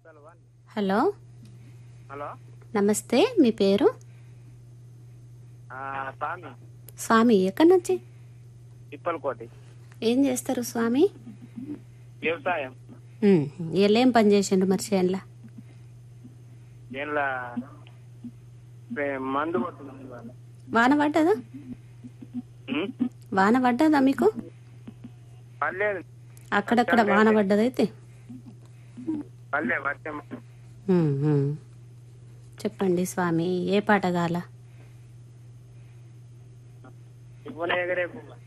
Hello hello నమస్తే మీ పేరు ఆ, స్వామి స్వామి ఎక్కడి నుంచి ఇప్పలకోటి ఏం చేస్తారు స్వామి వ్యవసాయం ఉమ్, ఎల్లేం పని చేసిండు మరి చేనులా దీనిలో పే- మందు కొట్టుకుంది ఇవాళ. వాన పడ్డదా ఉమ్? వాన పడ్డదా మీకు పర్లేదు అక్కడక్కడ వాన పడ్డదైతే పర్లే వర్షం ఉమ్, ఉమ్. చెప్పండి స్వామి ఏ పాట గాల ఇవ్వనే ఎగరే పువ్వు.